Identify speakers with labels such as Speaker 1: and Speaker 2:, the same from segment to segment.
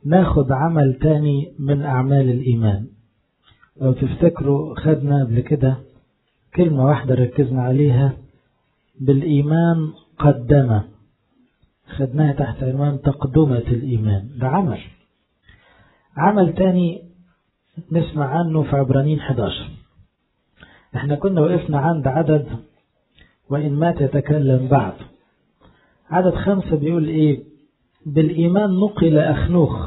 Speaker 1: ناخد عمل تاني من أعمال الإيمان لو تفتكروا خدنا قبل كده كلمة واحدة ركزنا عليها بالإيمان قدم خدناها تحت عنوان تقدمة الإيمان ده عمل عمل تاني نسمع عنه في عبرانين 11 احنا كنا وقفنا عند عدد وإن مات يتكلم بعد عدد خمسة بيقول ايه بالإيمان نقل أخنوخ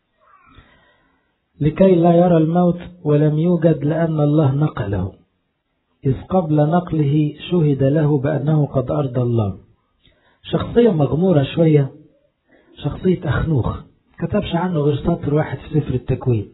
Speaker 1: لكي لا يرى الموت ولم يوجد لأن الله نقله إذ قبل نقله شهد له بأنه قد أرضى الله شخصية مغمورة شوية شخصية أخنوخ كتبش عنه غير سطر واحد في سفر التكوين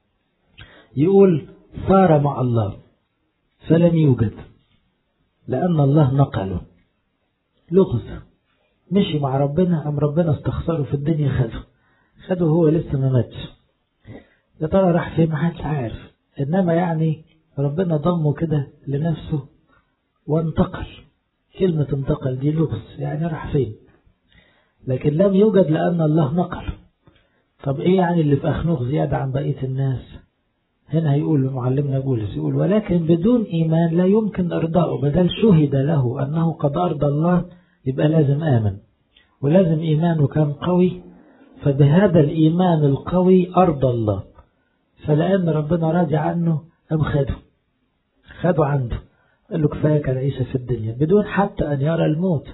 Speaker 1: يقول صار مع الله فلم يوجد لأن الله نقله لغز مشي مع ربنا أم ربنا استخسره في الدنيا خده خده هو لسه ما ماتش يا ترى راح فين ما حدش عارف إنما يعني ربنا ضمه كده لنفسه وانتقل كلمة انتقل دي لغز يعني راح فين لكن لم يوجد لأن الله نقل طب ايه يعني اللي في أخنوخ زيادة عن بقية الناس هنا هيقول معلمنا بولس يقول ولكن بدون إيمان لا يمكن إرضاؤه بدل شهد له أنه قد أرضى الله يبقى لازم آمن ولازم إيمانه كان قوي فبهذا الإيمان القوي أرضى الله فلأن ربنا راضي عنه أم خده خده عنده قال له كفاية العيشة في الدنيا بدون حتى أن يرى الموت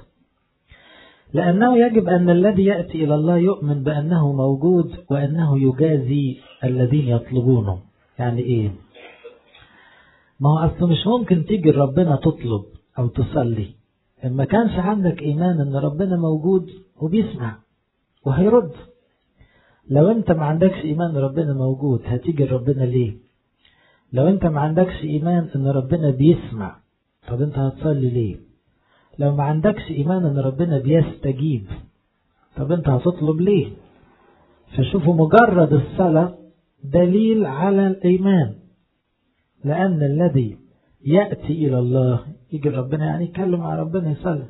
Speaker 1: لأنه يجب أن الذي يأتي إلى الله يؤمن بأنه موجود وأنه يجازي الذين يطلبونه يعني إيه ما هو أصله مش ممكن تيجي ربنا تطلب أو تصلي إن ما كانش عندك إيمان أن ربنا موجود وبيسمع وهيرد لو أنت ما عندكش إيمان ربنا موجود هتيجي ربنا ليه لو أنت ما عندكش إيمان أن ربنا بيسمع طب أنت هتصلي ليه لو ما عندكش إيمان أن ربنا بيستجيب طب أنت هتطلب ليه فشوفوا مجرد الصلاة دليل على الإيمان لأن الذي يأتي إلى الله يجي ربنا يعني يتكلم مع ربنا يصلي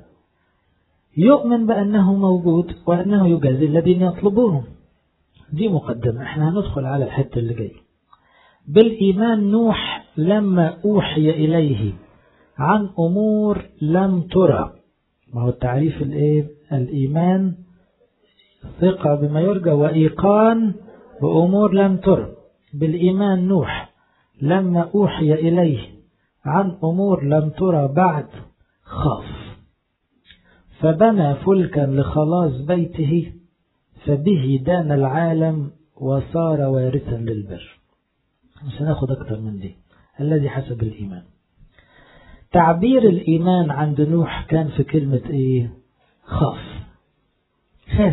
Speaker 1: يؤمن بأنه موجود وأنه يجازي الذين يطلبونه دي مقدمة احنا هندخل على الحتة اللي جاية بالإيمان نوح لما أوحي إليه عن أمور لم ترى ما هو التعريف الايه الإيمان ثقة بما يرجى وإيقان بأمور لم ترى بالإيمان نوح لما أوحي إليه عن أمور لم ترى بعد خاف فبنى فلكا لخلاص بيته فبه دان العالم وصار وارثا للبر مش هناخد أكتر من دي الذي حسب الإيمان تعبير الإيمان عند نوح كان في كلمة إيه خاف خاف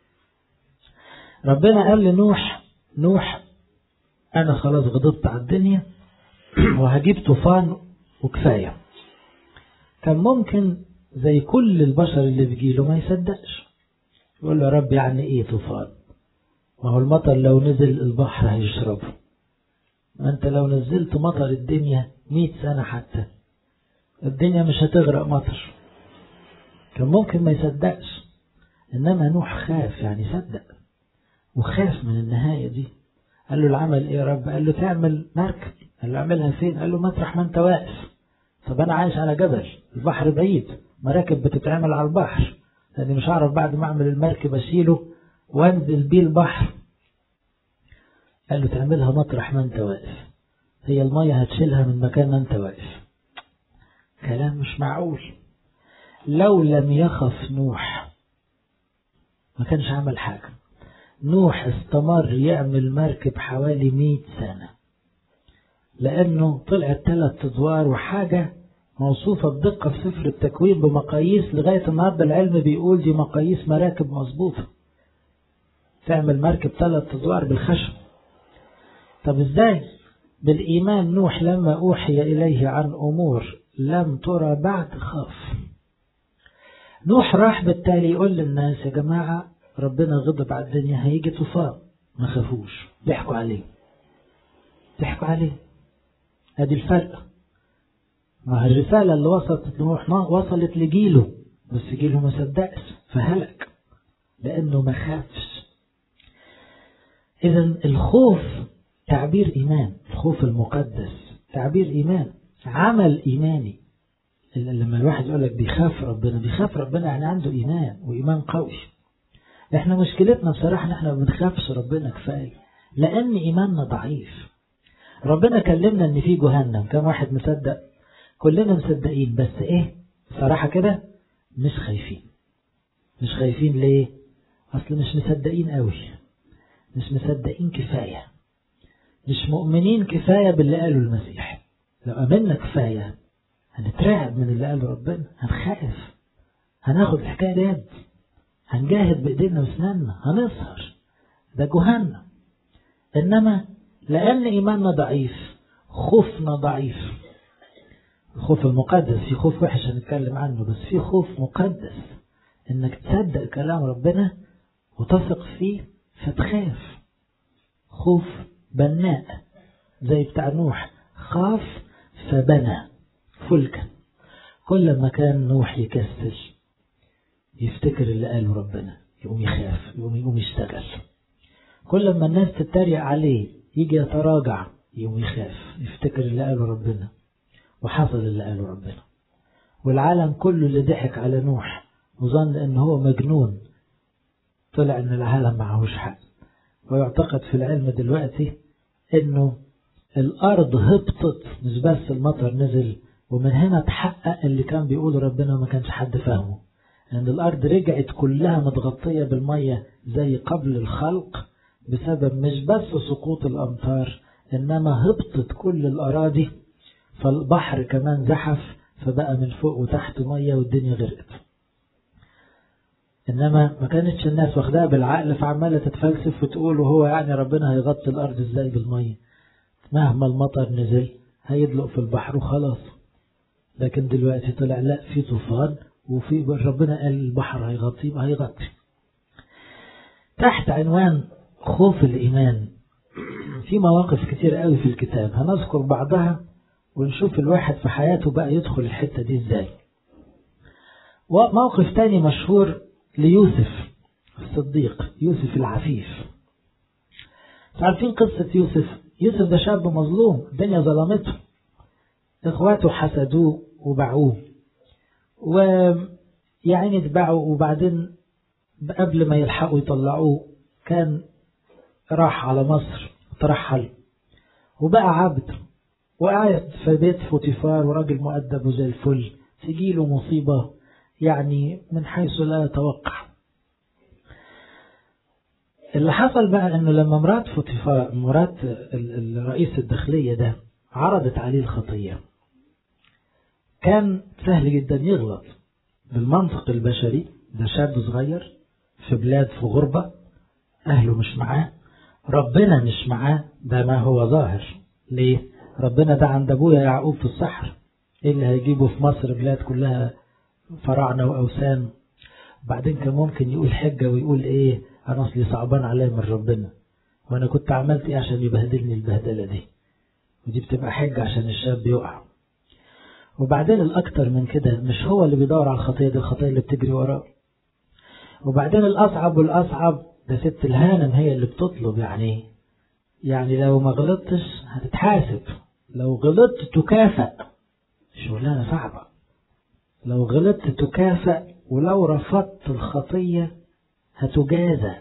Speaker 1: ربنا قال لنوح نوح أنا خلاص غضبت على الدنيا وهجيب طوفان وكفاية كان ممكن زي كل البشر اللي بيجيله ما يصدقش يقول له يا رب يعني ايه طوفان ما هو المطر لو نزل البحر هيشربه ما انت لو نزلت مطر الدنيا مئة سنة حتى الدنيا مش هتغرق مطر كان ممكن ما يصدقش انما نوح خاف يعني صدق وخاف من النهاية دي قال له العمل ايه يا رب قال له تعمل مركب قال له اعملها فين قال له مطرح ما انت واقف طب انا عايش على جبل البحر بعيد مراكب بتتعمل على البحر لاني مش هعرف بعد ما اعمل المركب اشيله وانزل بيه البحر قال له تعملها مطرح ما انت واقف هي المية هتشيلها من مكان ما انت واقف كلام مش معقول لو لم يخف نوح ما كانش عمل حاجة نوح استمر يعمل مركب حوالي مئة سنة لأنه طلعت ثلاث أدوار وحاجة موصوفة بدقة في سفر التكوين بمقاييس لغاية النهاردة العلم بيقول دي مقاييس مراكب مظبوطة تعمل مركب ثلاث أدوار بالخشب طب ازاي بالإيمان نوح لما أوحي إليه عن أمور لم ترى بعد خاف نوح راح بالتالي يقول للناس يا جماعة ربنا غضب على الدنيا هيجي طوفان ما خافوش ضحكوا عليه ضحكوا عليه ادي الفرق ما الرسالة اللي وصلت لنوح وصلت لجيله بس جيله ما صدقش فهلك لأنه ما خافش إذا الخوف تعبير إيمان الخوف المقدس تعبير إيمان عمل إيماني لما الواحد يقول لك بيخاف ربنا بيخاف ربنا يعني عنده إيمان وإيمان قوي احنا مشكلتنا بصراحة ان احنا ما بنخافش ربنا كفاية لأن إيماننا ضعيف ربنا كلمنا ان في جهنم كم واحد مصدق كلنا مصدقين بس ايه صراحة كده مش خايفين مش خايفين ليه اصل مش مصدقين قوي مش مصدقين كفاية مش مؤمنين كفاية باللي قاله المسيح لو أمنا كفاية هنترعب من اللي قاله ربنا هنخاف هناخد الحكاية دي يد هنجاهد بإيدينا وسناننا هنسهر ده جهنم إنما لأن إيماننا ضعيف خوفنا ضعيف الخوف المقدس في خوف وحش هنتكلم عنه بس في خوف مقدس إنك تصدق كلام ربنا وتثق فيه فتخاف خوف بناء زي بتاع نوح خاف فبنى فلكا كل ما كان نوح يكسل يفتكر اللي قاله ربنا يقوم يخاف يقوم يقوم يشتغل كل ما الناس تتريق عليه يجي يتراجع يقوم يخاف يفتكر اللي قاله ربنا وحصل اللي قاله ربنا والعالم كله اللي ضحك على نوح وظن ان هو مجنون طلع ان العالم معهوش حق ويعتقد في العلم دلوقتي انه الارض هبطت مش بس المطر نزل ومن هنا تحقق اللي كان بيقوله ربنا وما كانش حد فاهمه ان الارض رجعت كلها متغطية بالمية زي قبل الخلق بسبب مش بس سقوط الامطار انما هبطت كل الاراضي فالبحر كمان زحف فبقى من فوق وتحت مية والدنيا غرقت انما ما كانتش الناس واخداها بالعقل فعمالة تتفلسف وتقول وهو يعني ربنا هيغطي الارض ازاي بالمية مهما المطر نزل هيدلق في البحر وخلاص لكن دلوقتي طلع لا في طوفان وفي ربنا قال البحر هيغطي هيغطي تحت عنوان خوف الإيمان في مواقف كتير قوي في الكتاب هنذكر بعضها ونشوف الواحد في حياته بقى يدخل الحتة دي ازاي وموقف تاني مشهور ليوسف الصديق يوسف العفيف عارفين قصة يوسف يوسف ده شاب مظلوم الدنيا ظلمته اخواته حسدوه وباعوه ويعني اتباعوا وبعدين قبل ما يلحقوا يطلعوه كان راح على مصر ترحل وبقى عبد وقعد في بيت فوتيفار وراجل مؤدب وزي الفل تجيله مصيبة يعني من حيث لا يتوقع اللي حصل بقى انه لما مرات فوتيفار مرات الرئيس الداخلية ده عرضت عليه الخطية كان سهل جدا يغلط بالمنطق البشري ده شاب صغير في بلاد في غربة أهله مش معاه ربنا مش معاه ده ما هو ظاهر ليه ربنا ده عند أبويا يعقوب في الصحر إيه اللي هيجيبه في مصر بلاد كلها فراعنة وأوثان وبعدين كان ممكن يقول حجة ويقول إيه أنا أصلي صعبان عليا من ربنا وأنا كنت عملت إيه عشان يبهدلني البهدلة دي ودي بتبقى حجة عشان الشاب يقع وبعدين الأكتر من كده مش هو اللي بيدور على الخطية دي الخطية اللي بتجري وراه وبعدين الأصعب والأصعب ده ست الهانم هي اللي بتطلب يعني يعني لو ما غلطتش هتتحاسب لو غلطت تكافئ شغلانة صعبة لو غلطت تكافئ ولو رفضت الخطية هتجازى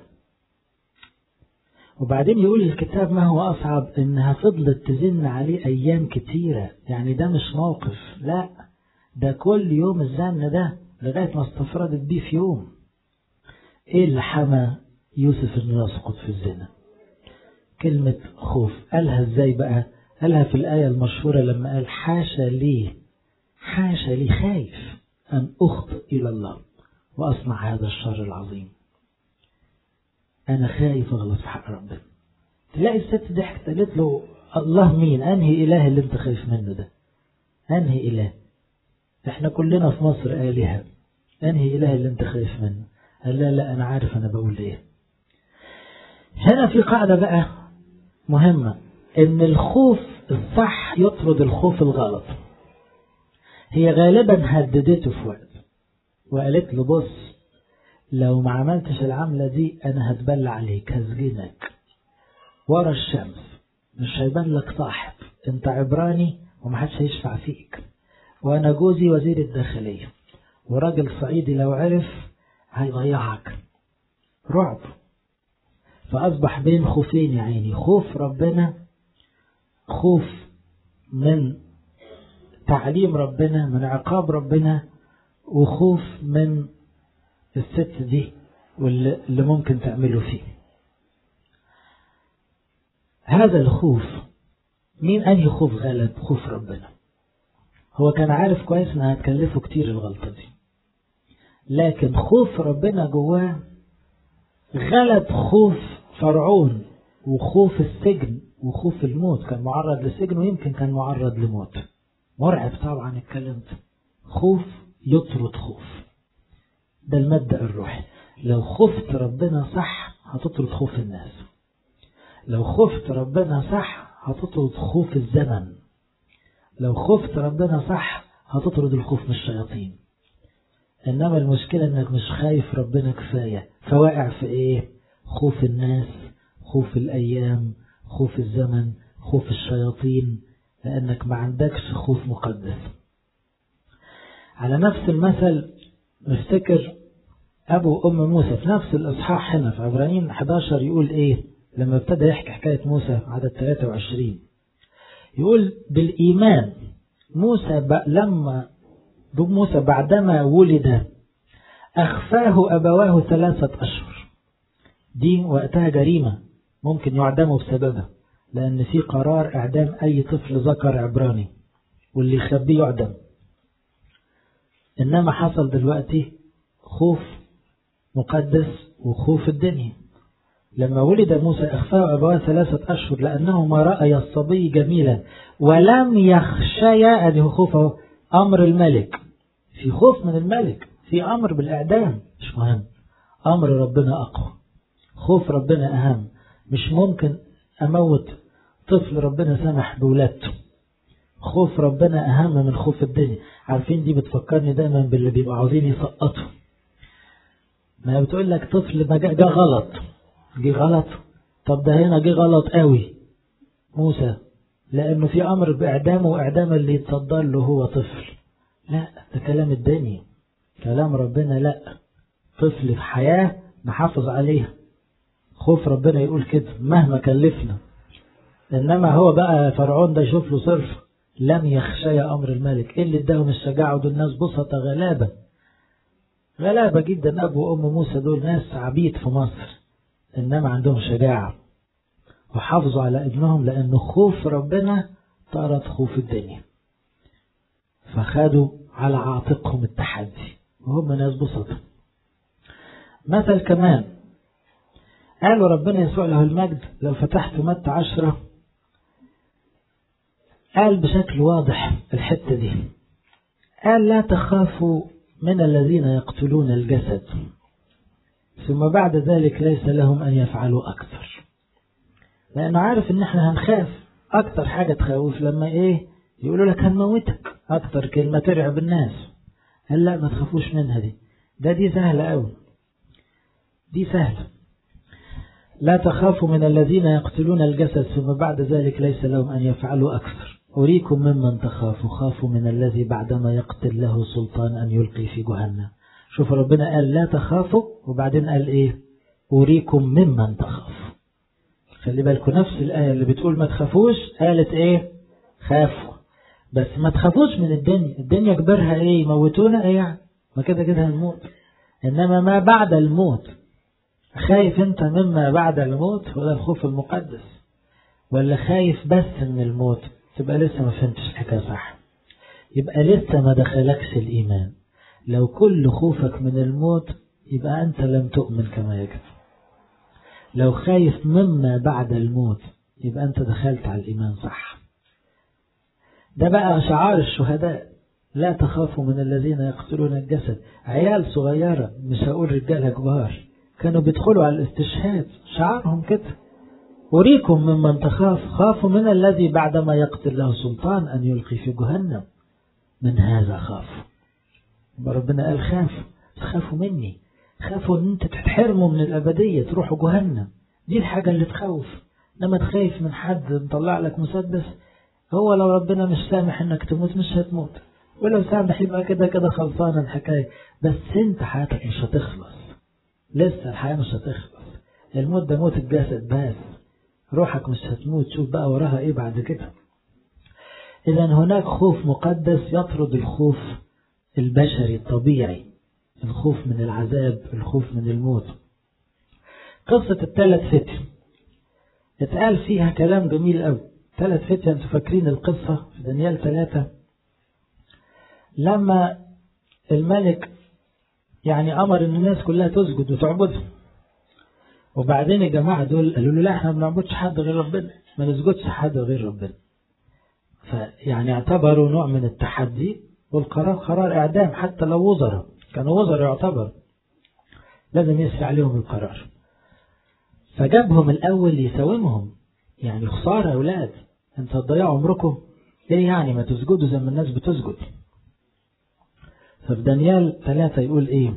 Speaker 1: وبعدين يقول الكتاب ما هو أصعب إنها فضلت تزن عليه أيام كتيرة يعني ده مش موقف لا ده كل يوم الزن ده لغاية ما استفردت بيه في يوم إيه اللي حمى يوسف إنه يسقط في الزنا كلمة خوف قالها إزاي بقى قالها في الآية المشهورة لما قال حاشا لي حاشا لي خايف أن أخطئ إلى الله وأصنع هذا الشر العظيم أنا خايف أغلط في حق ربنا تلاقي الست ضحكت قالت له الله مين أنهي إله اللي أنت خايف منه ده أنهي إله إحنا كلنا في مصر آلهة أنهي إله اللي أنت خايف منه قال لا لا أنا عارف أنا بقول إيه هنا في قاعدة بقى مهمة إن الخوف الصح يطرد الخوف الغلط هي غالبا هددته في وقت وقالت له بص لو ما عملتش العملة دي أنا هتبلع عليك هسجنك ورا الشمس مش هيبان لك صاحب انت عبراني ومحدش هيشفع فيك وانا جوزي وزير الداخلية وراجل صعيدي لو عرف هيضيعك رعب فأصبح بين خوفين يا عيني خوف ربنا خوف من تعليم ربنا من عقاب ربنا وخوف من الست دي واللي ممكن تعمله فيه هذا الخوف مين أنهي خوف غلب خوف ربنا هو كان عارف كويس انها هتكلفه كتير الغلطة دي لكن خوف ربنا جواه غلب خوف فرعون وخوف السجن وخوف الموت كان معرض لسجن ويمكن كان معرض لموت مرعب طبعا الكلام ده خوف يطرد خوف ده المبدأ الروحي لو خفت ربنا صح هتطرد خوف الناس لو خفت ربنا صح هتطرد خوف الزمن لو خفت ربنا صح هتطرد الخوف من الشياطين انما المشكلة انك مش خايف ربنا كفاية فواقع في ايه خوف الناس خوف الايام خوف الزمن خوف الشياطين لانك ما عندكش خوف مقدس على نفس المثل نفتكر ابو ام موسى في نفس الاصحاح هنا في عبرانيين 11 يقول ايه لما ابتدى يحكي حكاية موسى عدد 23 يقول بالإيمان موسى لما موسى بعدما ولد أخفاه أبواه ثلاثة أشهر دي وقتها جريمة ممكن يعدموا بسببها لأن في قرار إعدام أي طفل ذكر عبراني واللي يخبيه يعدم إنما حصل دلوقتي خوف مقدس وخوف الدنيا لما ولد موسى أخفاه أبواه ثلاثة أشهر لأنهما رأيا الصبي جميلا ولم يخشيا أنه خوفه أمر الملك في خوف من الملك في أمر بالإعدام مش مهم أمر ربنا أقوى خوف ربنا أهم مش ممكن أموت طفل ربنا سمح بولادته خوف ربنا أهم من خوف الدنيا عارفين دي بتفكرني دايما باللي بيبقوا عاوزين يسقطوا ما بتقول لك طفل ما جه غلط جه غلط طب ده هنا جه غلط قوي موسى لأنه في أمر بإعدامه وإعدام اللي يتصدر له هو طفل لا ده كلام الدنيا كلام ربنا لا طفل في حياة نحافظ عليها خوف ربنا يقول كده مهما كلفنا إنما هو بقى فرعون ده يشوف له صرف لم يخشى أمر الملك إيه اللي اداهم الشجاعة ودول ناس بسطة غلابة غلابة جدا أبو وأم موسى دول ناس عبيد في مصر إنما عندهم شجاعة وحافظوا على ابنهم لأن خوف ربنا طارت خوف الدنيا فخدوا على عاتقهم التحدي وهم ناس بسطة مثل كمان قالوا ربنا يسوع له المجد لو فتحت متى عشرة قال بشكل واضح الحتة دي قال لا تخافوا من الذين يقتلون الجسد ثم بعد ذلك ليس لهم أن يفعلوا أكثر لأنه عارف إن إحنا هنخاف أكتر حاجة تخوف لما إيه يقولوا لك هنموتك أكتر كلمة ترعب الناس قال لا ما تخافوش منها دي ده دي سهلة أوي دي سهلة لا تخافوا من الذين يقتلون الجسد ثم بعد ذلك ليس لهم أن يفعلوا أكثر أريكم ممن تخافوا خافوا من الذي بعدما يقتل له سلطان أن يلقي في جهنم شوف ربنا قال لا تخافوا وبعدين قال إيه أريكم ممن تخافوا خلي بالكم نفس الآية اللي بتقول ما تخافوش قالت إيه خافوا بس ما تخافوش من الدنيا الدنيا كبرها إيه يموتونا إيه يعني ما كده كده هنموت إنما ما بعد الموت خايف أنت مما بعد الموت هو ده الخوف المقدس ولا خايف بس من الموت تبقى لسه ما فهمتش الحكاية صح يبقى لسه ما دخلكش الإيمان لو كل خوفك من الموت يبقى أنت لم تؤمن كما يجب لو خايف مما بعد الموت يبقى أنت دخلت على الإيمان صح ده بقى شعار الشهداء لا تخافوا من الذين يقتلون الجسد عيال صغيرة مش هقول رجالة كبار كانوا بيدخلوا على الاستشهاد شعارهم كده أريكم ممن تخاف خافوا من الذي بعدما يقتل له سلطان أن يلقي في جهنم من هذا خافوا ربنا قال خافوا تخافوا مني خافوا ان انت تتحرموا من الابدية تروحوا جهنم دي الحاجة اللي تخوف لما تخايف من حد مطلع لك مسدس هو لو ربنا مش سامح انك تموت مش هتموت ولو سامح يبقى كده كده خلصانة الحكاية بس انت حياتك مش هتخلص لسه الحياة مش هتخلص الموت ده موت الجسد بس روحك مش هتموت شوف بقى وراها ايه بعد كده اذا هناك خوف مقدس يطرد الخوف البشري الطبيعي الخوف من العذاب الخوف من الموت قصة الثلاث فتن اتقال فيها كلام جميل قوي ثلاث فتن انتوا فاكرين القصة في دانيال ثلاثة لما الملك يعني أمر إن الناس كلها تسجد وتعبده وبعدين الجماعة دول قالوا له لا احنا ما بنعبدش حد غير ربنا ما نسجدش حد غير ربنا فيعني اعتبروا نوع من التحدي والقرار قرار إعدام حتى لو وزراء كانوا وزراء يعتبر لازم يسري عليهم القرار فجابهم الأول يساومهم يعني خسارة يا أولاد انت هتضيعوا عمركم ايه يعني ما تسجدوا زي ما الناس بتسجد ففي دانيال ثلاثة يقول ايه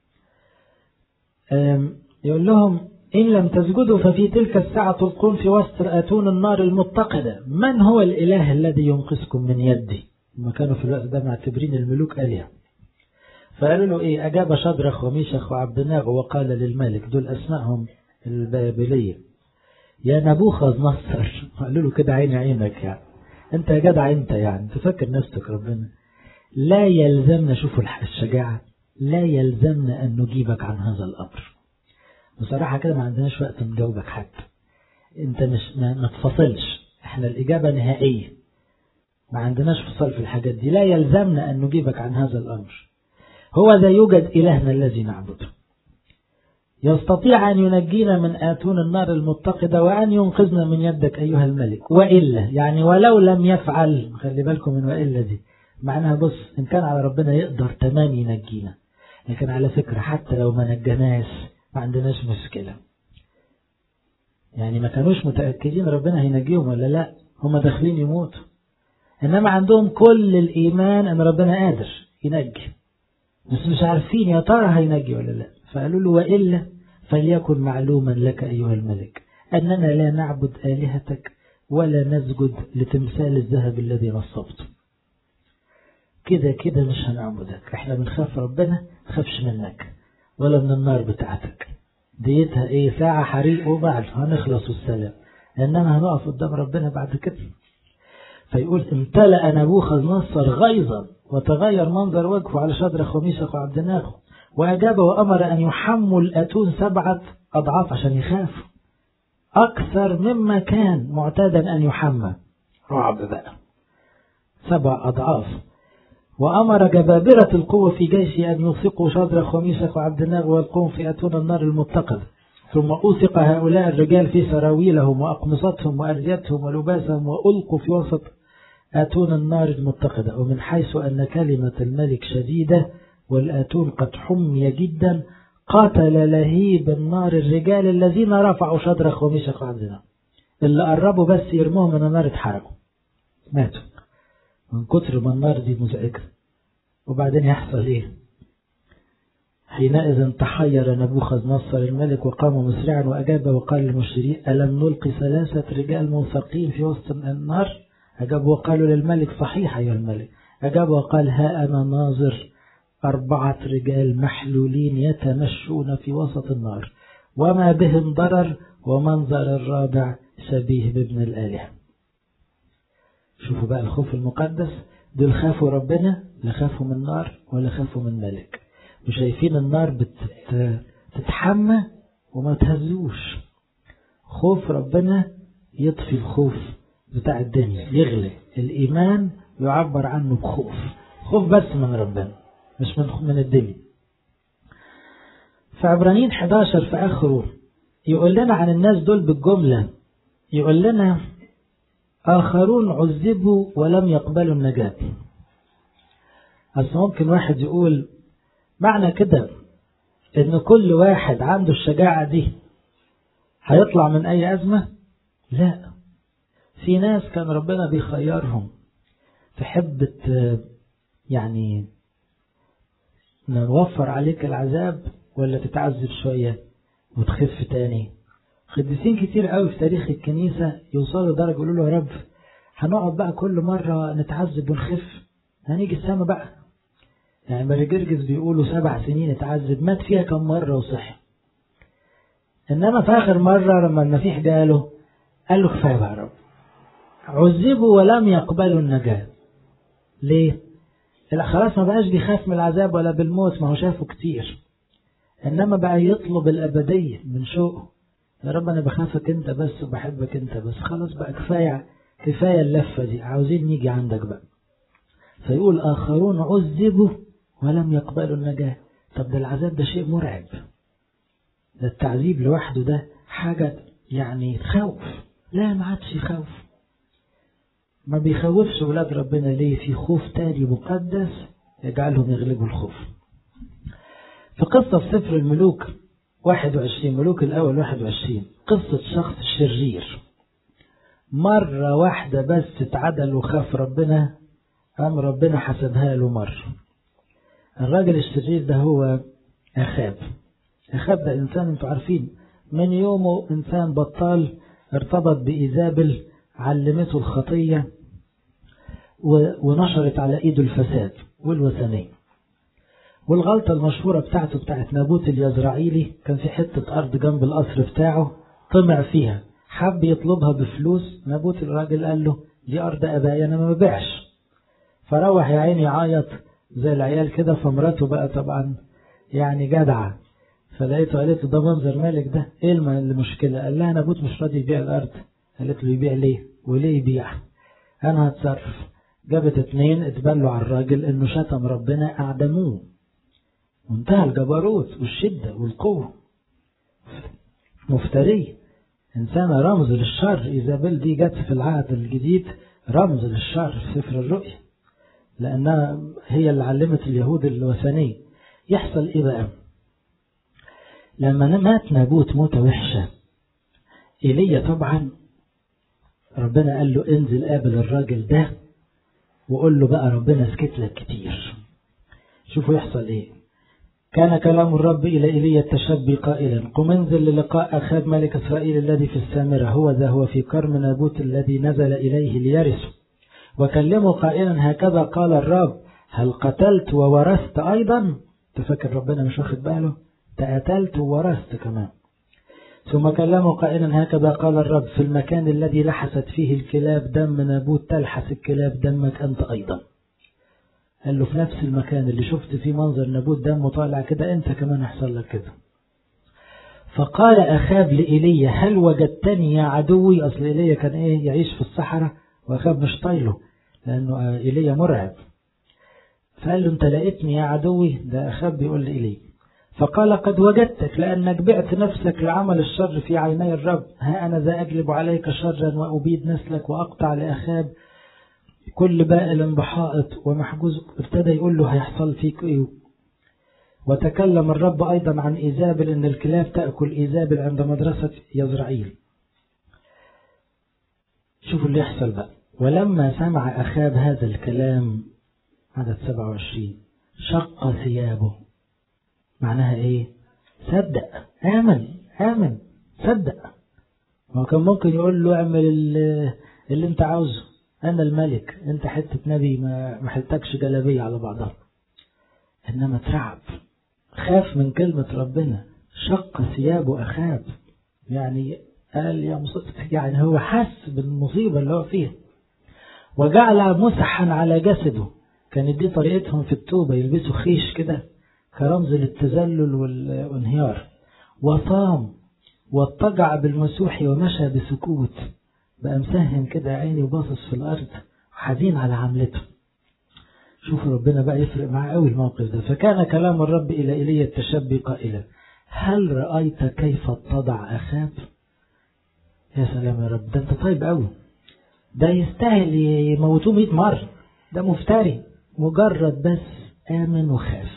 Speaker 1: يقول لهم إن لم تسجدوا ففي تلك الساعة تلقون في وسط آتون النار المتقدة من هو الإله الذي ينقذكم من يدي ما كانوا في الوقت ده معتبرين الملوك آلهة فقالوا له إيه أجاب شدرخ وميشخ وعبدناغ وقال للملك دول أسمائهم البابلية يا نبوخذ نصر قالوا له كده عين عينك يعني انت يا جدع انت يعني تفكر نفسك ربنا لا يلزمنا شوفوا الشجاعة لا يلزمنا أن نجيبك عن هذا الأمر بصراحة كده ما عندناش وقت نجاوبك حتى انت مش ما, ما تفصلش احنا الإجابة نهائية ما عندناش فصل في الحاجات دي لا يلزمنا أن نجيبك عن هذا الأمر هو ذا يوجد إلهنا الذي نعبده يستطيع أن ينجينا من آتون النار المتقدة وأن ينقذنا من يدك أيها الملك وإلا يعني ولو لم يفعل خلي بالكم من وإلا دي معناها بص إن كان على ربنا يقدر تمام ينجينا لكن على فكرة حتى لو ما نجناش ما عندناش مشكلة يعني ما كانوش متأكدين ربنا هينجيهم ولا لا هم داخلين يموتوا إنما عندهم كل الإيمان أن ربنا قادر ينجي بس مش عارفين يا ترى هينجي ولا لا فقالوا له وإلا فليكن معلوما لك أيها الملك أننا لا نعبد آلهتك ولا نسجد لتمثال الذهب الذي نصبته كده كده مش هنعبدك احنا بنخاف ربنا خافش منك ولا من النار بتاعتك ديتها ايه ساعة حريق وبعد هنخلص والسلام انما هنقف قدام ربنا بعد كده فيقول امتلأ نبوخذ نصر غيظا وتغير منظر وجهه على شدر خميسة وعبد ناغو وأجاب وأمر أن يحموا الأتون سبعة أضعاف عشان يخافوا أكثر مما كان معتادا أن يحمى رعب بقى سبع أضعاف وأمر جبابرة القوة في جيشه أن يوثقوا شدر خميسة وعبد الناغ والقوم في أتون النار المتقد ثم أوثق هؤلاء الرجال في سراويلهم وأقمصتهم وأرجتهم ولباسهم وألقوا في وسط آتون النار المتقدة ومن حيث أن كلمة الملك شديدة والآتون قد حمي جدا قاتل لهيب النار الرجال الذين رفعوا شدرخ ومشق عبدنا اللي قربوا بس يرموهم من النار اتحرقوا ماتوا من كتر ما النار دي مزعجة وبعدين يحصل ايه حينئذ تحير نبوخذ نصر الملك وقام مسرعا وأجاب وقال للمشترين ألم نلقي ثلاثة رجال موثقين في وسط النار أجاب وقالوا للملك صحيح أيها الملك أجاب وقال ها أنا ناظر أربعة رجال محلولين يتمشون في وسط النار وما بهم ضرر ومنظر الرابع شبيه بابن الآلهة شوفوا بقى الخوف المقدس دول خافوا ربنا لا خافوا من النار ولا خافوا من ملك وشايفين النار بتتحمى وما تهزوش خوف ربنا يطفي الخوف بتاع الدنيا يغلي الإيمان يعبر عنه بخوف خوف بس من ربنا مش من من الدنيا في عبرانيين 11 في آخره يقول لنا عن الناس دول بالجملة يقول لنا آخرون عذبوا ولم يقبلوا النجاة أصل ممكن واحد يقول معنى كده إن كل واحد عنده الشجاعة دي هيطلع من أي أزمة لا في ناس كان ربنا بيخيرهم تحب يعني نوفر عليك العذاب ولا تتعذب شوية وتخف تاني قديسين كتير قوي في تاريخ الكنيسة يوصلوا لدرجة يقولوا له يا رب هنقعد بقى كل مرة نتعذب ونخف هنيجي السما بقى يعني ماري جرجس بيقولوا سبع سنين اتعذب مات فيها كم مرة وصحي إنما في آخر مرة لما المسيح جاله قال له كفاية بقى يا رب عذبوا ولم يقبلوا النجاة ليه؟ لا خلاص ما بقاش بيخاف من العذاب ولا بالموت ما هو شافه كتير إنما بقى يطلب الأبدية من شوقه يا رب أنا بخافك أنت بس وبحبك أنت بس خلاص بقى كفاية كفاية اللفة دي عاوزين نيجي عندك بقى فيقول آخرون عذبوا ولم يقبلوا النجاة طب ده العذاب ده شيء مرعب ده التعذيب لوحده ده حاجة يعني تخوف لا ما عادش يخوف ما بيخوفش ولاد ربنا ليه في خوف تاني مقدس يجعلهم يغلبوا الخوف في قصة في سفر الملوك 21 ملوك الأول 21 قصة شخص شرير مرة واحدة بس اتعدل وخاف ربنا قام ربنا حسبها له مرة الراجل الشرير ده هو أخاب أخاب ده إنسان انتوا عارفين من يومه إنسان بطال ارتبط بإيزابل علمته الخطية ونشرت على إيده الفساد والوثنية والغلطة المشهورة بتاعته بتاعت نابوت اليزرعيلي كان في حتة أرض جنب القصر بتاعه طمع فيها حب يطلبها بفلوس نابوت الراجل قال له دي أرض أبايا أنا ما ببيعش فروح يا عيني يعيط زي العيال كده فمراته بقى طبعا يعني جدعة فلقيته قالت له ده منظر مالك ده ايه المشكلة قال لها نابوت مش راضي يبيع الأرض قالت له يبيع ليه وليه يبيع أنا هتصرف جابت اتنين اتبلوا على الراجل انه شتم ربنا اعدموه منتهى الجبروت والشدة والقوة مفتري إنسانة رمز للشر إيزابيل دي جت في العهد الجديد رمز للشر في سفر الرؤيا لأنها هي اللي علمت اليهود الوثنية يحصل إيه بقى لما مات نابوت موتة وحشة إيليا طبعا ربنا قال له انزل قابل الراجل ده وقول له بقى ربنا سكت لك كتير شوفوا يحصل ايه كان كلام الرب إلى إيليا التشبي قائلا قم انزل للقاء أخاب ملك إسرائيل الذي في السامرة هو ذا هو في كرم نابوت الذي نزل إليه ليرث وكلمه قائلا هكذا قال الرب هل قتلت وورثت أيضا تفكر ربنا مش واخد باله تقتلت وورثت كمان ثم كلمه قائلا هكذا قال الرب في المكان الذي لحست فيه الكلاب دم نابوت تلحس الكلاب دمك أنت أيضا قال له في نفس المكان اللي شفت فيه منظر نابوت دمه طالع كده أنت كمان يحصل لك كده فقال أخاب لإيليا هل وجدتني يا عدوي أصل إيليا كان إيه يعيش في الصحراء وأخاب مش طايله لأنه إيليا مرعب فقال له أنت لقيتني يا عدوي ده أخاب بيقول لإيليا فقال قد وجدتك لأنك بعت نفسك لعمل الشر في عيني الرب ها أنا ذا أجلب عليك شرا وأبيد نسلك وأقطع لأخاب كل بائل بحائط ومحجوز ابتدى يقول له هيحصل فيك ايه وتكلم الرب أيضا عن إيزابل إن الكلاب تأكل إيزابل عند مدرسة يزرعيل شوفوا اللي يحصل بقى ولما سمع أخاب هذا الكلام عدد 27 شق ثيابه معناها ايه صدق آمن آمن صدق هو كان ممكن يقول له اعمل اللي, اللي انت عاوزه أنا الملك أنت حتة نبي ما محتاجش جلابية على بعضها إنما ترعب خاف من كلمة ربنا شق ثيابه أخاب يعني قال يا مصيبة يعني هو حس بالمصيبة اللي هو فيها وجعل مسحا على جسده كانت دي طريقتهم في التوبة يلبسوا خيش كده كرمز للتذلل والانهيار وصام واضطجع بالمسوح ومشى بسكوت بقى مسهم كده عيني وباصص في الأرض حزين على عملته شوفوا ربنا بقى يفرق معاه قوي الموقف ده فكان كلام الرب إلى إيليا التشبي قائلا هل رأيت كيف اتضع أخاب يا سلام يا رب ده انت طيب قوي ده يستاهل يموتوه 100 مرة ده مفتري مجرد بس آمن وخاف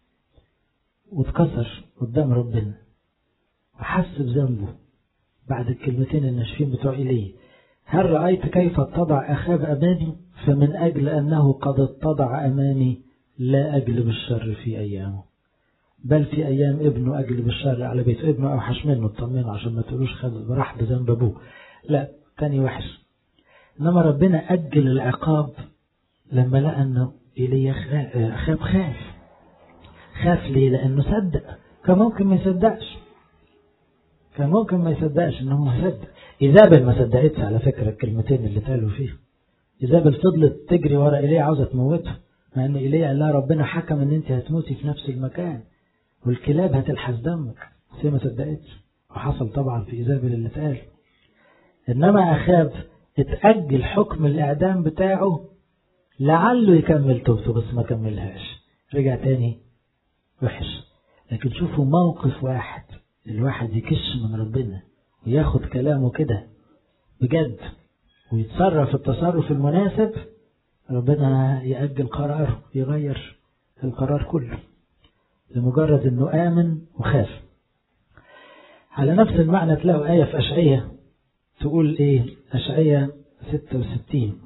Speaker 1: واتكسر قدام ربنا وحس بذنبه بعد الكلمتين الناشفين بتوع إيليا هل رأيت كيف اتضع أخاب أمامي فمن أجل أنه قد اتضع أمامي لا أجلب الشر في أيامه بل في أيام ابنه أجل بالشر على بيته ابنه أوحش منه اطمنوا عشان ما تقولوش خد راح بذنب أبوه لا تاني وحش إنما ربنا أجل العقاب لما لقى أنه إيليا خاب خاف خاف ليه لأنه صدق كان ممكن ما يصدقش كان ممكن ما يصدقش إنه هو صدق إيزابل ما صدقتش على فكرة الكلمتين اللي اتقالوا فيه إيزابل فضلت تجري ورا إيليا عاوزة تموته مع إن إيليا قال لها ربنا حكم إن أنت هتموتي في نفس المكان والكلاب هتلحس دمك بس هي ما صدقتش وحصل طبعا في إيزابل اللي اتقال إنما أخاب اتأجل حكم الإعدام بتاعه لعله يكمل توبته بس ما كملهاش رجع تاني وحش لكن شوفوا موقف واحد الواحد يكش من ربنا وياخد كلامه كده بجد ويتصرف التصرف المناسب ربنا يأجل قراره يغير القرار كله لمجرد انه آمن وخاف على نفس المعنى تلاقوا آية في أشعية تقول إيه أشعية 66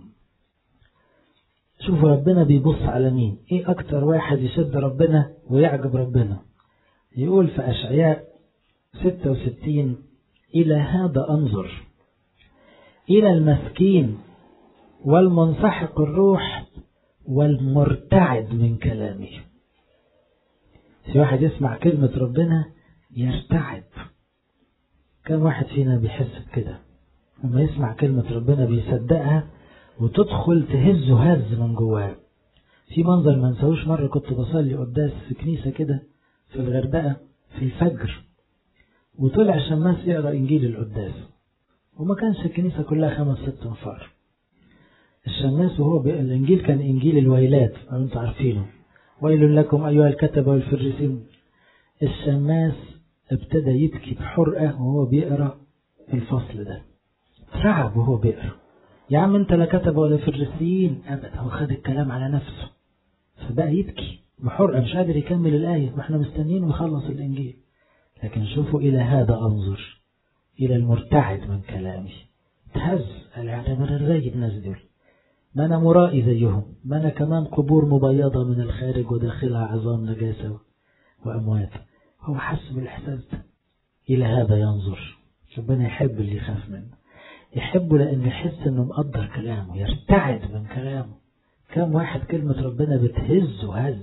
Speaker 1: شوفوا ربنا بيبص على مين إيه أكتر واحد يشد ربنا ويعجب ربنا يقول في أشعياء 66 إلى هذا أنظر إلى المسكين والمنسحق الروح والمرتعد من كلامه في واحد يسمع كلمة ربنا يرتعد كم واحد فينا بيحس بكده لما يسمع كلمة ربنا بيصدقها وتدخل تهزه هز من جواه في منظر ما نسوش مرة كنت بصلي قداس في كنيسة كده في الغردقة في الفجر وطلع شماس يقرأ إنجيل القداس وما كانش الكنيسة كلها خمس ست انفار الشماس وهو الإنجيل كان إنجيل الويلات أو أنتم عارفينه ويل لكم أيها الكتبة والفريسين الشماس ابتدى يبكي بحرقة وهو بيقرأ الفصل ده رعب وهو بيقرأ يا عم انت لا كتبة ولا فريسيين أبدا هو خد الكلام على نفسه فبقى يبكي بحرقة مش قادر يكمل الآية واحنا مستنيين يخلص الإنجيل لكن شوفوا إلى هذا أنظر إلى المرتعد من كلامي تهز الإعلام الراجل الناس دول ما أنا مرائي زيهم ما أنا كمان قبور مبيضة من الخارج وداخلها عظام نجاسة وأموات هو حس بالإحساس ده إلى هذا ينظر ربنا يحب اللي يخاف منه يحبه لأنه يحس أنه مقدر كلامه يرتعد من كلامه كم واحد كلمة ربنا بتهزه هز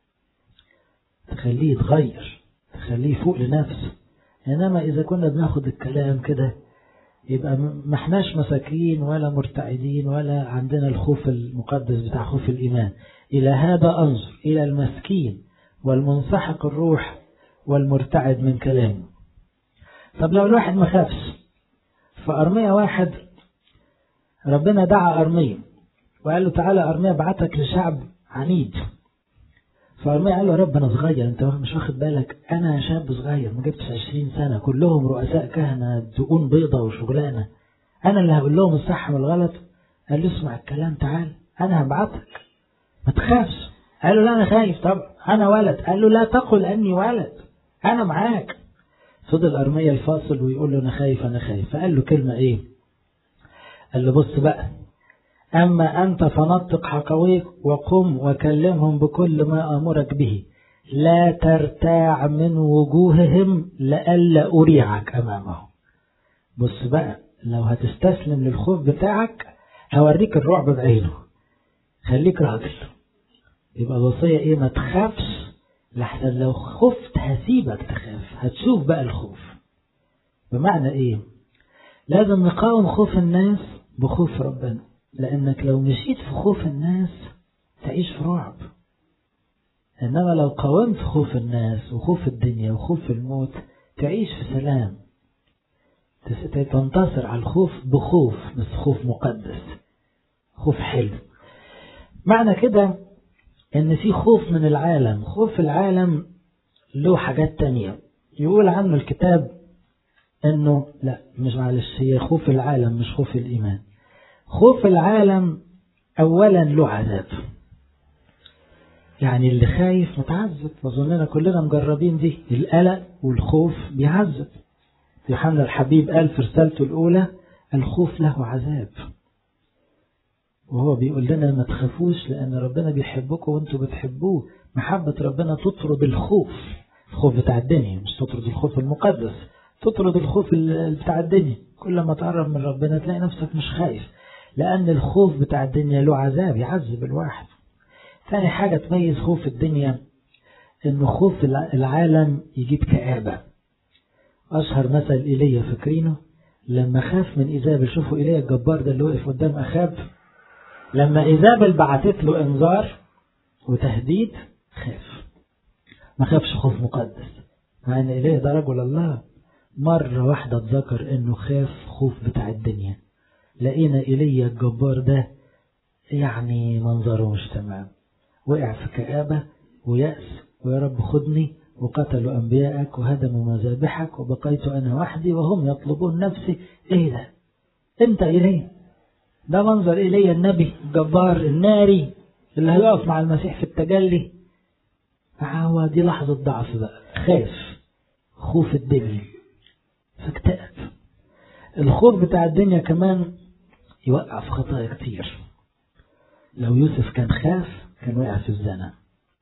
Speaker 1: تخليه يتغير تخليه يفوق لنفسه إنما إذا كنا بناخد الكلام كده يبقى ما احناش مساكين ولا مرتعدين ولا عندنا الخوف المقدس بتاع خوف الإيمان إلى هذا أنظر إلى المسكين والمنسحق الروح والمرتعد من كلامه طب لو الواحد ما خافش فأرمية واحد ربنا دعا أرمية وقال له تعالى أرمية بعتك لشعب عنيد فأرمية قال له رب أنا صغير أنت مش واخد بالك أنا شاب صغير ما جبتش عشرين سنة كلهم رؤساء كهنة دقون بيضة وشغلانة أنا اللي هقول لهم الصح والغلط قال له اسمع الكلام تعال أنا هبعتك ما تخافش قال له لا أنا خايف طبعا أنا ولد قال له لا تقل أني ولد أنا معاك فضل أرمية الفاصل ويقول له أنا خايف أنا خايف فقال له كلمة إيه قال له بص بقى أما أنت فنطق حقويك وقم وكلمهم بكل ما أمرك به لا ترتاع من وجوههم لئلا أريعك أمامهم بص بقى لو هتستسلم للخوف بتاعك هوريك الرعب بعينه خليك راجل يبقى الوصية إيه ما تخافش لحسن لو خفت هسيبك تخاف هتشوف بقى الخوف بمعنى ايه لازم نقاوم خوف الناس بخوف ربنا لانك لو مشيت في خوف الناس تعيش في رعب انما لو قاومت خوف الناس وخوف الدنيا وخوف الموت تعيش في سلام تنتصر على الخوف بخوف بس خوف مقدس خوف حلو معنى كده ان في خوف من العالم خوف العالم له حاجات تانية يقول عنه الكتاب انه لا مش معلش هي خوف العالم مش خوف الايمان خوف العالم اولا له عذاب يعني اللي خايف متعذب وظننا كلنا مجربين دي القلق والخوف بيعذب يوحنا الحبيب قال في رسالته الاولى الخوف له عذاب وهو بيقول لنا ما تخافوش لأن ربنا بيحبكم وانتوا بتحبوه محبة ربنا تطرد الخوف الخوف بتاع الدنيا مش تطرد الخوف المقدس تطرد الخوف بتاع الدنيا كل ما تقرب من ربنا تلاقي نفسك مش خايف لأن الخوف بتاع الدنيا له عذاب يعذب الواحد ثاني حاجة تميز خوف الدنيا انه خوف العالم يجيب كآبة أشهر مثل إيليا فاكرينه لما خاف من إيزابل شوفوا إيليا الجبار ده اللي وقف قدام أخاب لما إيزابل بعتت له إنذار وتهديد خاف ما خافش خوف مقدس مع ان إليه ده رجل الله مرة واحدة اتذكر انه خاف خوف بتاع الدنيا لقينا إيليا الجبار ده يعني منظره مش تمام وقع في كآبة ويأس ويا رب خدني وقتلوا أنبياءك وهدموا مذابحك وبقيت أنا وحدي وهم يطلبون نفسي إيه ده أنت إليه ده منظر إلي النبي الجبار الناري اللي هيقف مع المسيح في التجلي هو دي لحظة ضعف بقى خاف خوف الدنيا فاكتئب الخوف بتاع الدنيا كمان يوقع في خطايا كتير لو يوسف كان خاف كان وقع في الزنا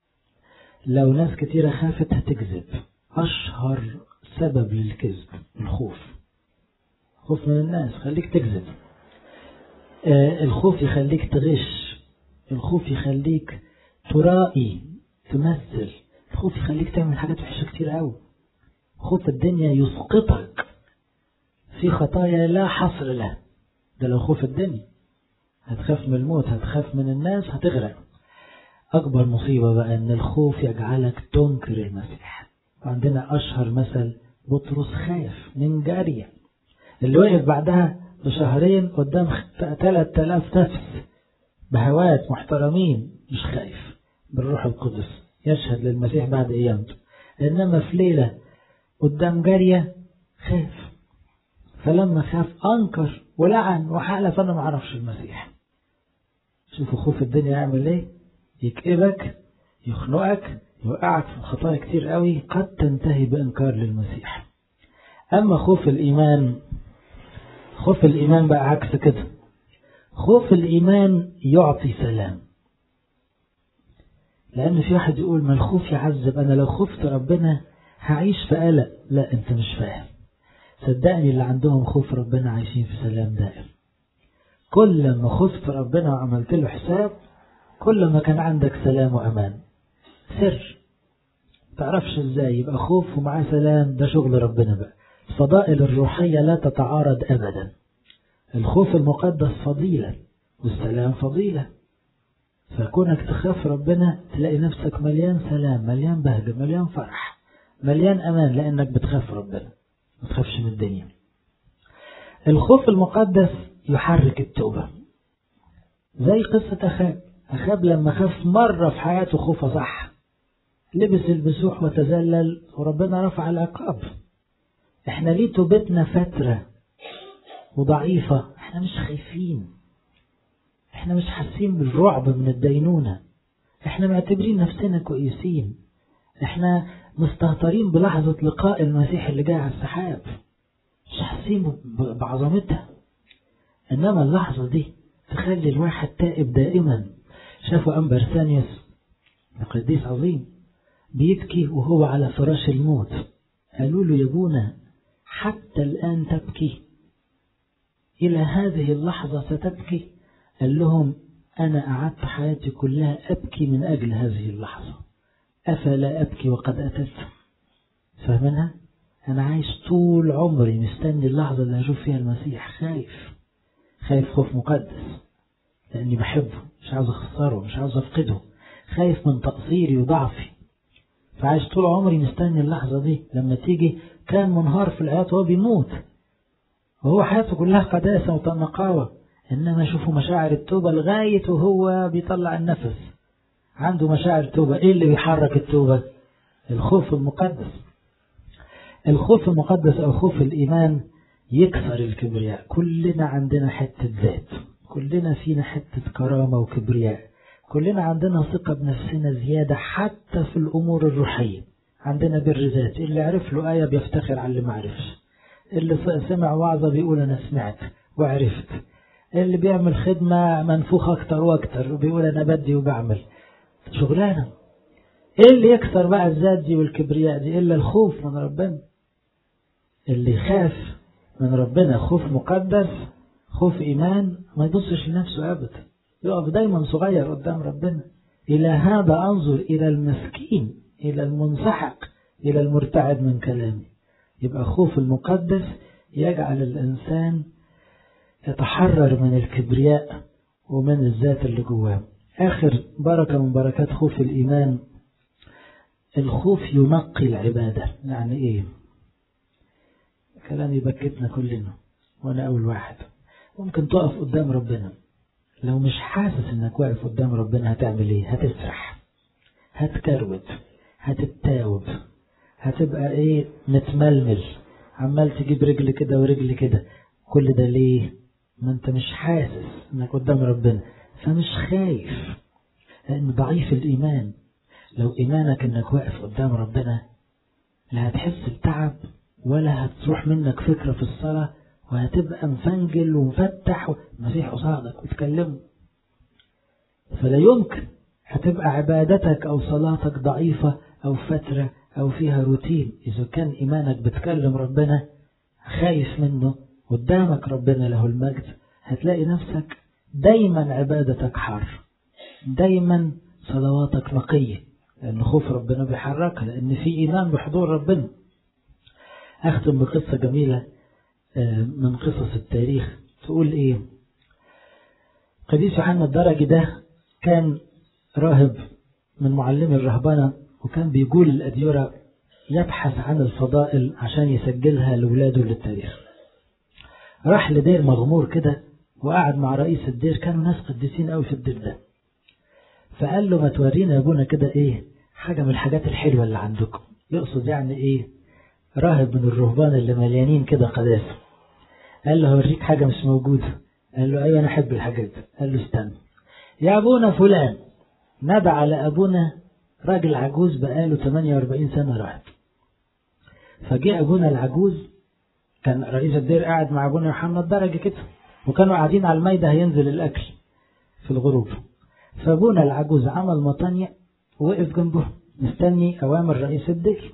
Speaker 1: لو ناس كتيرة خافت هتكذب أشهر سبب للكذب الخوف خوف من الناس خليك تكذب آه الخوف يخليك تغش الخوف يخليك ترائي تمثل الخوف يخليك تعمل حاجات وحشة كتير قوي خوف الدنيا يسقطك في خطايا لا حصر لها ده لو خوف الدنيا هتخاف من الموت هتخاف من الناس هتغرق أكبر مصيبة بقى أن الخوف يجعلك تنكر المسيح عندنا أشهر مثل بطرس خاف من جارية اللي وقف بعدها بشهرين قدام 3000 نفس بهوات محترمين مش خايف بالروح القدس يشهد للمسيح بعد قيامته إنما في ليلة قدام جارية خاف فلما خاف أنكر ولعن وحلف أنا ما أعرفش المسيح شوفوا خوف الدنيا يعمل إيه يكئبك يخنقك يوقعك في خطايا كتير قوي قد تنتهي بإنكار للمسيح أما خوف الإيمان خوف الإيمان بقى عكس كده خوف الإيمان يعطي سلام لأن في واحد يقول ما الخوف يعذب أنا لو خفت ربنا هعيش في قلق لا أنت مش فاهم صدقني اللي عندهم خوف ربنا عايشين في سلام دائم كل ما خفت ربنا وعملت له حساب كل ما كان عندك سلام وأمان سر تعرفش ازاي يبقى خوف ومعاه سلام ده شغل ربنا بقى الفضائل الروحية لا تتعارض أبدا الخوف المقدس فضيلة والسلام فضيلة فكونك تخاف ربنا تلاقي نفسك مليان سلام مليان بهجة مليان فرح مليان أمان لأنك بتخاف ربنا ما تخافش من الدنيا الخوف المقدس يحرك التوبة زي قصة أخاب أخاب لما خاف مرة في حياته خوفه صح لبس البسوح وتذلل وربنا رفع العقاب احنا ليه توبتنا فترة وضعيفة احنا مش خايفين احنا مش حاسين بالرعب من الدينونة احنا معتبرين نفسنا كويسين احنا مستهترين بلحظة لقاء المسيح اللي جاي على السحاب مش حاسين بعظمتها انما اللحظة دي تخلي الواحد تائب دائما شافوا أنبر ثانيوس قديس عظيم بيبكي وهو على فراش الموت قالوا له يا ابونا حتى الآن تبكي إلى هذه اللحظة ستبكي قال لهم أنا قعدت حياتي كلها أبكي من أجل هذه اللحظة أفلا أبكي وقد أتت فاهمينها أنا عايش طول عمري مستني اللحظة اللي هشوف فيها المسيح خايف خايف خوف مقدس لأني بحبه مش عاوز أخسره مش عاوز أفقده خايف من تقصيري وضعفي فعايش طول عمري مستني اللحظة دي لما تيجي كان منهار في الحياة وهو بيموت وهو حياته كلها قداسة وتنقاوة إنما شوفوا مشاعر التوبة لغاية وهو بيطلع النفس عنده مشاعر توبة إيه اللي بيحرك التوبة الخوف المقدس الخوف المقدس أو خوف الإيمان يكسر الكبرياء كلنا عندنا حتة ذات كلنا فينا حتة كرامة وكبرياء كلنا عندنا ثقة بنفسنا زيادة حتى في الأمور الروحية عندنا بر ذات اللي عرف له آية بيفتخر على اللي ما عرفش اللي سمع وعظة بيقول أنا سمعت وعرفت اللي بيعمل خدمة منفوخ أكتر وأكتر وبيقول أنا بدي وبعمل شغلانة ايه اللي يكسر بقى الذات دي والكبرياء دي الا الخوف من ربنا اللي يخاف من ربنا خوف مقدس خوف ايمان ما يبصش لنفسه ابدا يقف دايما صغير قدام ربنا الى هذا انظر الى المسكين الى المنسحق الى المرتعد من كلامي يبقى خوف المقدس يجعل الانسان يتحرر من الكبرياء ومن الذات اللي جواه آخر بركة من بركات خوف الإيمان الخوف ينقي العبادة يعني إيه كلام يبكتنا كلنا وأنا أول واحد ممكن تقف قدام ربنا لو مش حاسس إنك واقف قدام ربنا هتعمل إيه هتسرح هتكروت هتتاوب هتبقى إيه متململ عمال تجيب رجل كده ورجل كده كل ده ليه ما انت مش حاسس انك قدام ربنا فمش خايف لان ضعيف الايمان لو ايمانك انك واقف قدام ربنا لا هتحس بتعب ولا هتروح منك فكرة في الصلاة وهتبقى مفنجل ومفتح المسيح قصادك وتكلمه فلا يمكن هتبقى عبادتك او صلاتك ضعيفة او فترة او فيها روتين اذا كان ايمانك بتكلم ربنا خايف منه قدامك ربنا له المجد هتلاقي نفسك دايما عبادتك حر دايما صلواتك نقية لأن خوف ربنا بيحركها لأن في إيمان بحضور ربنا أختم بقصة جميلة من قصص التاريخ تقول إيه قديس يوحنا الدرجي ده كان راهب من معلمي الرهبنة وكان بيقول الأديرة يبحث عن الفضائل عشان يسجلها لولاده للتاريخ راح لدير مغمور كده وقعد مع رئيس الدير كانوا ناس قديسين قوي في الدير ده فقال له ما تورينا يا ابونا كده ايه حاجة من الحاجات الحلوة اللي عندكم يقصد يعني ايه راهب من الرهبان اللي مليانين كده قداسة قال له هوريك حاجة مش موجودة قال له ايوه انا احب الحاجات دي قال له استنى يا ابونا فلان نادى على ابونا راجل عجوز بقاله 48 سنة راهب فجاء ابونا العجوز كان رئيس الدير قاعد مع ابونا يوحنا الدرجة كده وكانوا قاعدين على الميدة هينزل الأكل في الغروب فابونا العجوز عمل مطانية ووقف جنبه مستني أوامر رئيس الدير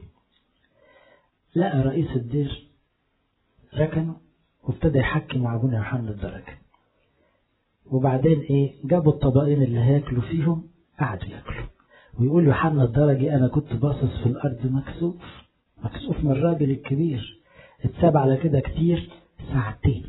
Speaker 1: لقى رئيس الدير ركنه وابتدى يحكي مع ابونا يوحنا الدرجة وبعدين ايه جابوا الطبقين اللي هياكلوا فيهم قعدوا ياكلوا ويقول يوحنا الدرجي انا كنت باصص في الارض مكسوف مكسوف من الراجل الكبير اتساب على كده كتير ساعتين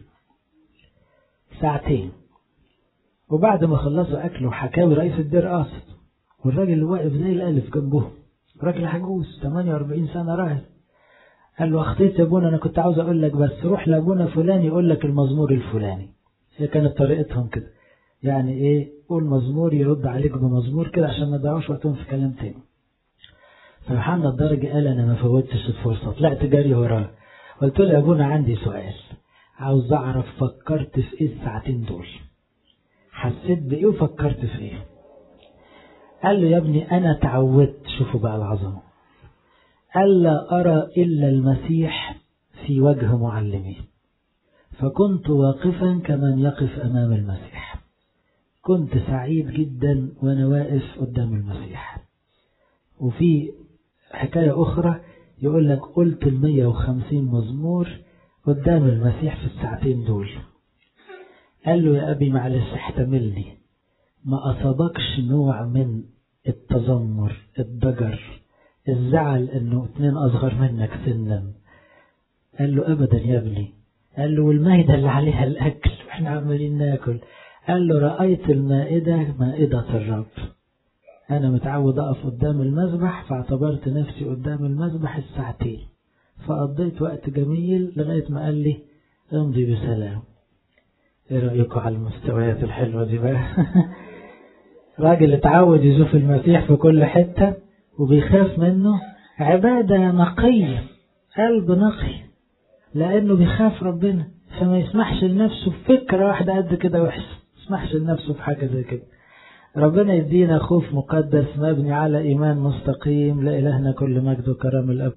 Speaker 1: ساعتين وبعد ما خلصوا أكله حكاوي رئيس الدير قاصد والراجل اللي واقف زي الألف جنبه راجل عجوز 48 سنة راهب قال له أخطيت يا ابونا أنا كنت عاوز أقول لك بس روح لأبونا فلان يقول لك المزمور الفلاني هي كانت طريقتهم كده يعني إيه قول مزمور يرد عليك بمزمور كده عشان ما تضيعوش وقتهم في كلام تاني فيوحنا الدرجي قال أنا ما فوتش الفرصة طلعت جري وراه قلت له يا ابونا عندي سؤال عاوز اعرف فكرت في ايه الساعتين دول حسيت بايه وفكرت في ايه قال له يا ابني انا تعودت شوفوا بقى العظمه الا ارى الا المسيح في وجه معلمي فكنت واقفا كمن يقف امام المسيح كنت سعيد جدا وانا واقف قدام المسيح وفي حكايه اخرى يقول لك قلت المية وخمسين مزمور قدام المسيح في الساعتين دول قال له يا أبي معلش احتملني ما أصابكش نوع من التذمر الضجر الزعل انه اتنين اصغر منك سنا قال له ابدا يا ابني قال له والمائدة اللي عليها الاكل واحنا عمالين ناكل قال له رأيت المائدة مائدة الرب أنا متعود أقف قدام المذبح فاعتبرت نفسي قدام المذبح الساعتين فقضيت وقت جميل لغاية ما قال لي امضي بسلام ايه رأيكم على المستويات الحلوة دي بقى راجل اتعود يشوف المسيح في كل حتة وبيخاف منه عبادة نقية قلب نقي لأنه بيخاف ربنا فما يسمحش لنفسه فكرة واحدة قد كده وحشة ما يسمحش لنفسه في حاجة زي كده ربنا يدينا خوف مقدس مبني على إيمان مستقيم لإلهنا كل مجد وكرم الأب